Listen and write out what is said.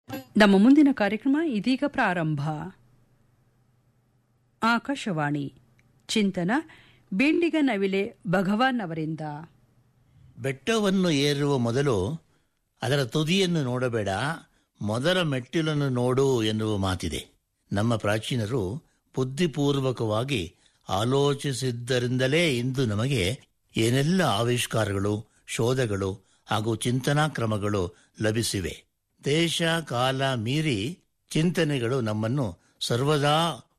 ನಮ್ಮ ಮುಂದಿನ ಕಾರ್ಯಕ್ರಮ ಇದೀಗ ಪ್ರಾರಂಭ ಆಕಾಶವಾಣಿ ಚಿಂತನ ಬೆಂಡಿಗ ನವಿಲೆ ಭಗವಾನ್ ಅವರಿಂದ ಬೆಟ್ಟವನ್ನು ಏರುವ ಮೊದಲು ಅದರ ತುದಿಯನ್ನು ನೋಡಬೇಡ ಮೊದಲ ಮೆಟ್ಟಿಲನ್ನು ನೋಡು ಎನ್ನುವ ಮಾತಿದೆ ನಮ್ಮ ಪ್ರಾಚೀನರು ಬುದ್ಧಿಪೂರ್ವಕವಾಗಿ ಆಲೋಚಿಸಿದ್ದರಿಂದಲೇ ಇಂದು ನಮಗೆ ಏನೆಲ್ಲ ಆವಿಷ್ಕಾರಗಳು ಶೋಧಗಳು ಹಾಗೂ ಚಿಂತನಾ ಕ್ರಮಗಳು ಲಭಿಸಿವೆ ದೇಶ ಕಾಲ ಮೀರಿ ಚಿಂತನೆಗಳು ನಮ್ಮನ್ನು ಸರ್ವದಾ